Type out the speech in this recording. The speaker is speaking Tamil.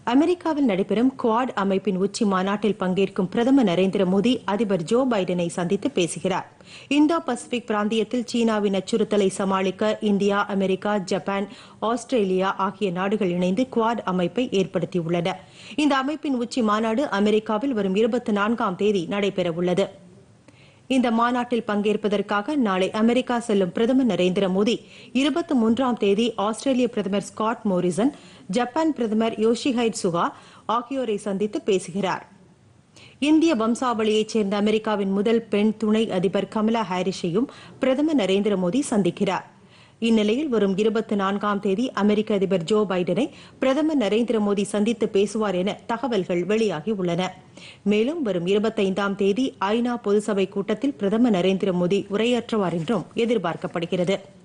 அமெரிக்காவில் நடைபெறும் குவாட் அமைப்பின் உச்சி மாநாட்டில் பங்கேற்கும் பிரதமர் நரேந்திர மோடி அதிபர் ஜோ பைடனை சந்தித்து பேசுகிறார் இந்தோ பசிபிக் பிராந்தியத்தில் சீனாவின் அச்சுறுத்தலை சமாளிக்க இந்தியா அமெரிக்கா ஜப்பான் ஆஸ்திரேலியா ஆகிய நாடுகள் இணைந்து குவாட் அமைப்பை ஏற்படுத்தியுள்ளன இந்த அமைப்பின் உச்சி மாநாடு அமெரிக்காவில் வரும் இருபத்தி நான்காம் தேதி நடைபெறவுள்ளது இந்த மாநாட்டில் பங்கேற்பதற்காக நாளை அமெரிக்கா செல்லும் பிரதமர் நரேந்திர மோடி இருபத்தி மூன்றாம் தேதி ஆஸ்திரேலிய பிரதமர் ஸ்காட் மோரிசன் ஜப்பான் பிரதமர் யோஷிஹைட் சுகா ஆகியோரை சந்தித்து பேசுகிறார் இந்திய வம்சாவளியைச் சேர்ந்த அமெரிக்காவின் முதல் பெண் துணை அதிபர் கமலா ஹாரிஸையும் பிரதமர் நரேந்திர மோடி சந்திக்கிறார் இந்நிலையில் வரும் இருபத்தி நான்காம் தேதி அமெரிக்க அதிபர் ஜோ பைடனை பிரதமர் நரேந்திர மோடி சந்தித்து பேசுவார் என தகவல்கள் வெளியாகி உள்ளன மேலும் வரும் இருபத்தைந்தாம் தேதி ஐநா பொதுசபை கூட்டத்தில் பிரதமர் நரேந்திர மோடி உரையாற்றுவார் என்றும் எதிர்பார்க்கப்படுகிறது